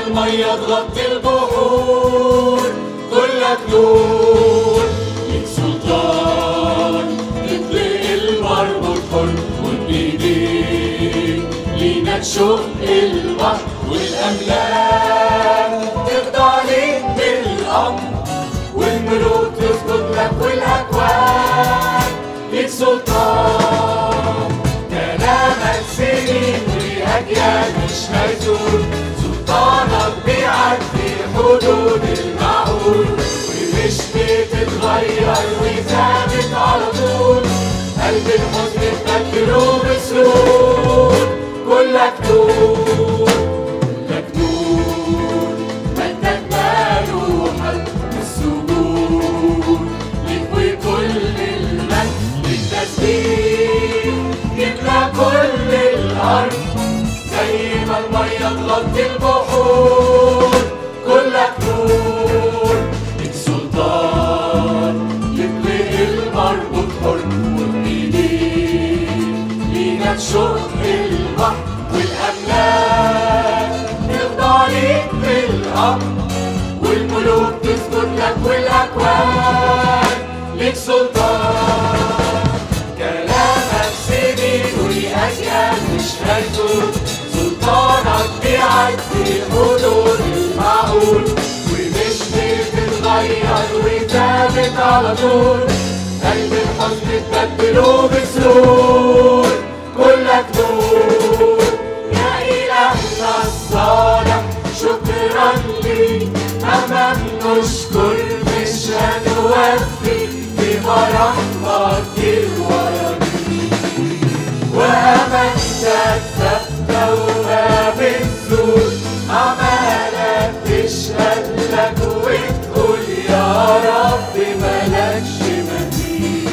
المية تغطي البحور كلك نور ليك سلطان تطلق المربوط حر وبإيديك لينا تشق البحر والأملاك تخضع ليك بالأمر والملوك تسجد لك والأكوان ليك سلطان كلامك سنين وأجيال مش هيزول سلطانك بيعدي حدود المعقول ومش بتتغير وثابت على طول قلب الحزن تبدله بسرور كلك نور كلك نور مجدك مالوحك السجود ليك وكل المجد للتسبيح يملى كل الأرض زي ما المية تغطي البحور كلك نور ليك سلطان يطلق المربوط حر وبإيديك لينا تشق البحر والأملاك تخضع ليك بالأمر والملوك تسجد لك والأكوان ليك سلطان كلامك سنين ولأجيال مش هيزول سلطانك بيعدي حدود المعقول ومش بتتغير وثابت على طول قلب الحزن تبدله بسرور كلك نور يا إلهنا الصالح شكرا ليك أمام نشكر مش هنوفي بما رحمك الورد وأمانتك ثابتة وما بتزول أعمالك تشهد لك وتقول يا رب ملكش مثيل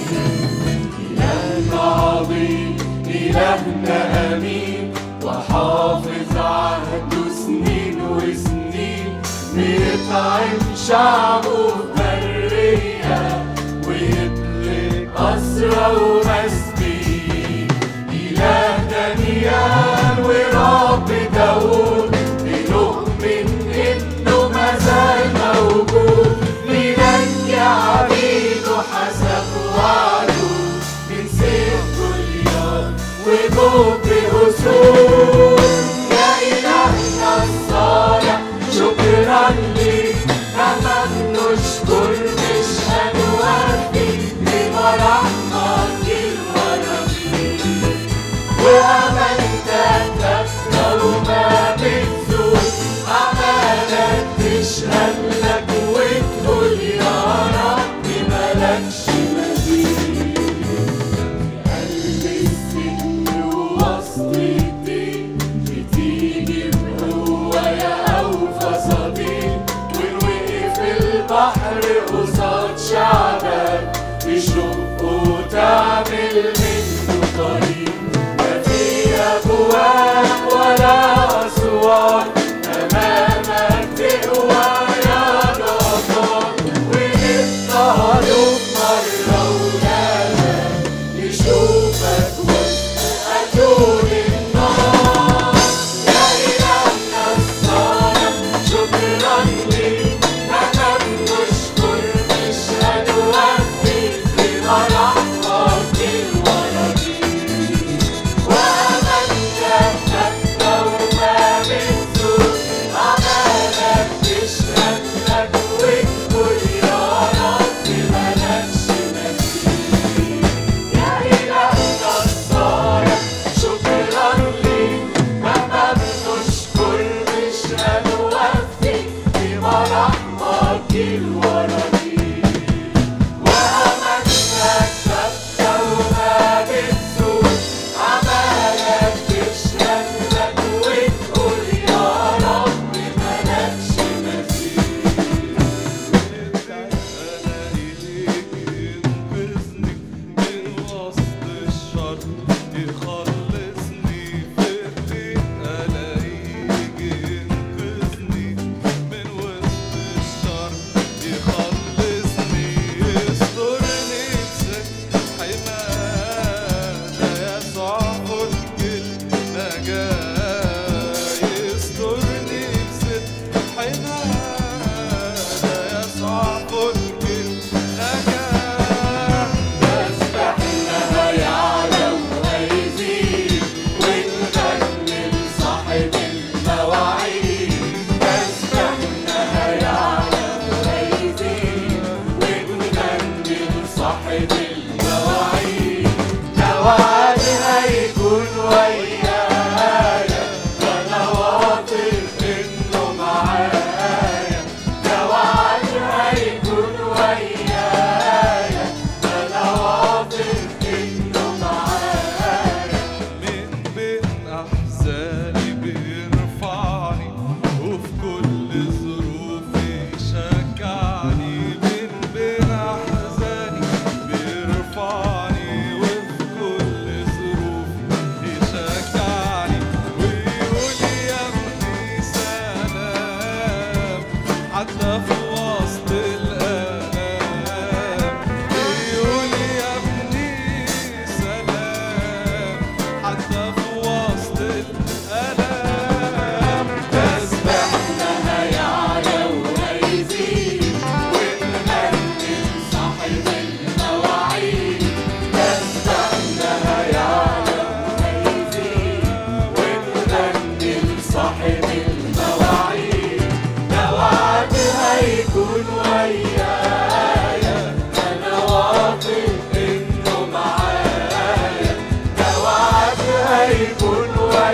إلهنا عظيم إلهنا أمين وحافظ عهده سنين وسنين بيطعم شعبه برية ويطلق أسرى ومسبين إله دانيال ورب داود بنؤمن إنه مازال موجود لينجي عبيده حسب وعده من سيف جوليات وجوب أسود يا إلهنا الصالح شكرا ليك أمام نشكر مش هنوفي بما رحمك الورقي وأمانتك تبقى وما بتزول أعمالك تشهد لك وتقول يا رب ملكش مثيل قلب السجن ووسط الدين بتيجي بقوة يا أوفى صديق ونوقف البحر قصاد شعبك تشق وتعمل منه طريق لا في أبواب ولا أسوار أمامك تقوى يا جبار ونضطهدوا مرة ولادك نشوفك وسط أجور النار يا إلهنا الصالح شكرا ليك احنا بنشكر مش هنوفي بما رحمك الورقي وأمانتك ثابتة وما بتزول أعمالك تشهد لك وتقول يا رب ملكش مثيل يا إلهنا الصالح شكرا ليك مهما بنشكر مش هنوفي بما رحمك الورقي وأمانتك ثابتة وما بتزول أعمالك تشهد لك وتقول يا رب ملكش مثيل أنا إليك ينقذني من وسط الشر يخلصني في إيديك ألاقيك ينقذني من وسط الشر يخلصني يسترني بسكة حماية يسوع خد النجاة يسترني بسكة حتى في وسط الآلام تسبحنا يعلى ويزيد ونغني لصاحب المواعيد تسبحنا يعلى ويزيد ونغني لصاحب المواعيد ده وعد هيكون ويايا انا واثق انه معايا ده وعد هيكون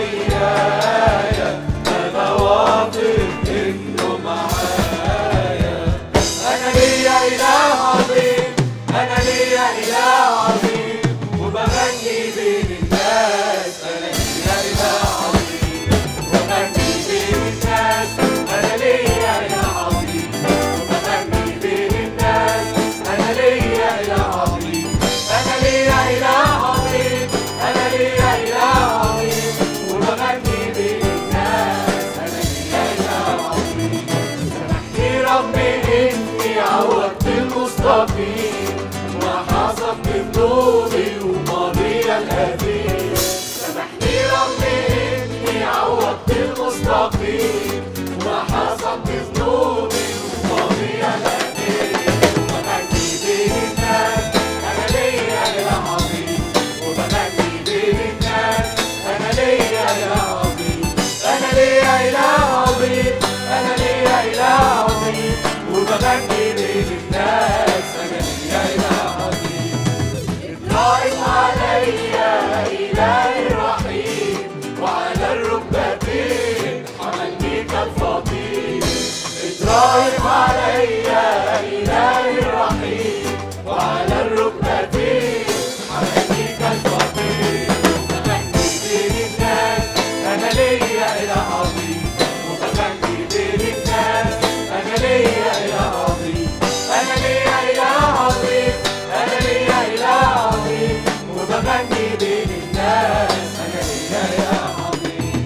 ويايا انا واثق انه معايا انا ليا اله عظيم انا ليا اله عظيم وبغني بين الناس انا ليا اله عظيم وبغني بين الناس انا ليا اله عظيم وبغني بين الناس انا ليا اله عظيم انا ليا اله عظيم انا ليا اله عظيم وبغني بين الناس انا ليا اله عظيم سامحني ربي اني عوضت المستقيم وحسبت ذنوبي وماضي القديم سامحني ربي اني عوضت المستقيم وحسبت ذنوبي وماضي القديم وبغني بين الناس انا ليا اله عظيم وبغني بين الناس انا ليا اله عظيم انا ليا اله عظيم انا ليا اله عظيم وبغني بين الناس انا ليا اله عظيم اتراءت عليا الهي الرحيم وعلى الركبتين حملني كالفطير اتراءت عليا الهي الرحيم وعلى الركبتين حملني كالفطير وبغني بين الناس انا ليا اله عظيم وبغني بين الناس انا ليا اله عظيم انا ليا اله عظيم انا ليا اله عظيم وبغني بين الناس انا ليا اله عظيم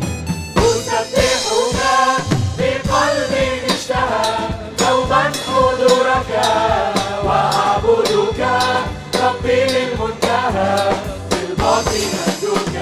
أسبحك بقلبي اشتهى دوما حضورك وأعبدك ربي للمنتهى بالباطن مجدك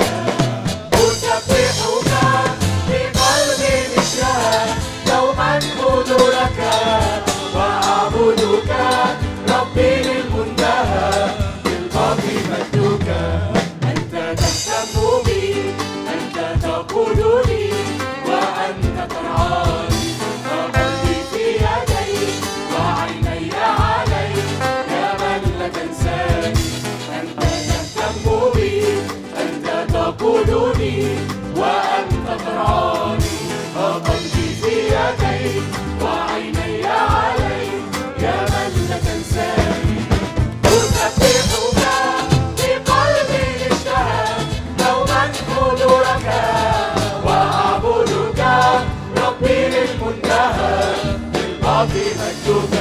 أسبحك بقلبي اشتهى دوما حضورك وأعبدك ربي للمنتهى بالباطن مجدك أنت تهتم بي أنت تقودني وأنت ترعاني فقلبي في يديك وعيني عليك يا من لا تنساني أنت تهتم بي أنت تقودني وأنت ترعاني فقلبي في يديك وعيني عليك يا من لا تنساني أسبحك بقلبي اشتهى دوما حضورك وأعبدك ربي للمنتهى بالباقي مجدك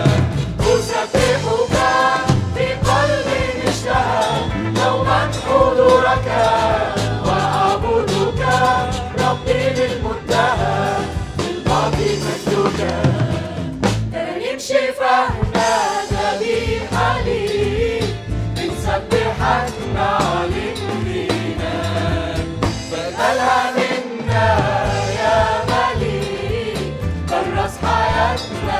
أسبحك بقلبي اشتهى دوما حضورك وأعبدك ربي للمنتهى بالباقي مجدك ترنيم شفاهنا ذبيحة ليك بنسبحك نعلن لينك بدلها منا يا مليك كرس حياتنا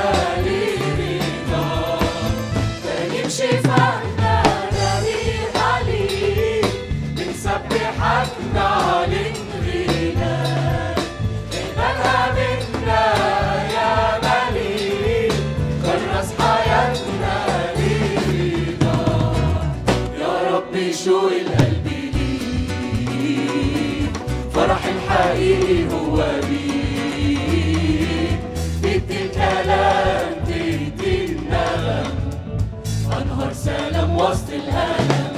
لرضاك ترنيم شفاهنا ذبيحة ليك بنسبحك نعلن غناك اقبلها منا يا مليك كرس حياتنا لرضاك يا ربي شو القلب ليك فرح الحقيقي هو بيك تدي الكلام تدي النغم أنهار سلام وسط الألم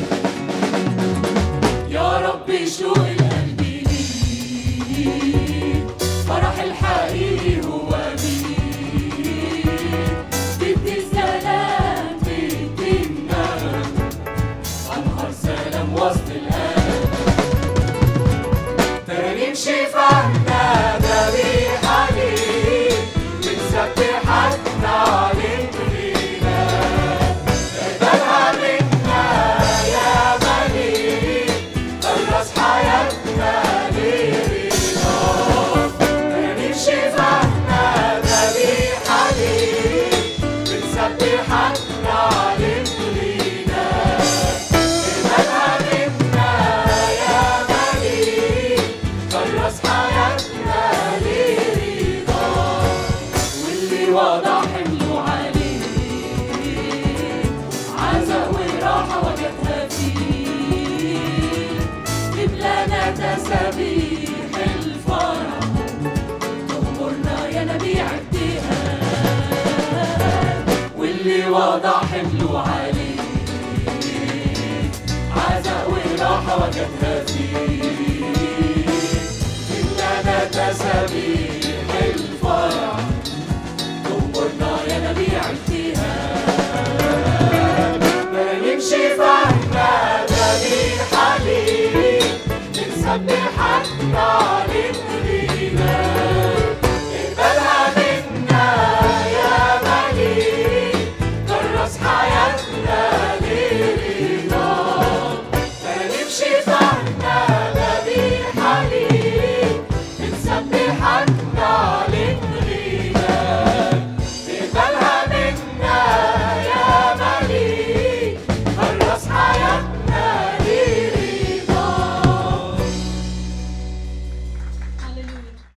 يا ربي شو القلب ليك فرح الحقيقي هو بيك تدي السلام تدي النغم أنهار سلام وسط الألم ترانيم شفاهنا ذبيحة ليك بنسبحك نعلن غناك اقبلها منا يا مليك خلص حياتنا وضع حمله عليه عزاء وراحة وجدها فيه إننا تسابيح الفرح تنبرنا يا نبيع التهاب نمشي فهنا ذبيحة ليك بنسبح حتى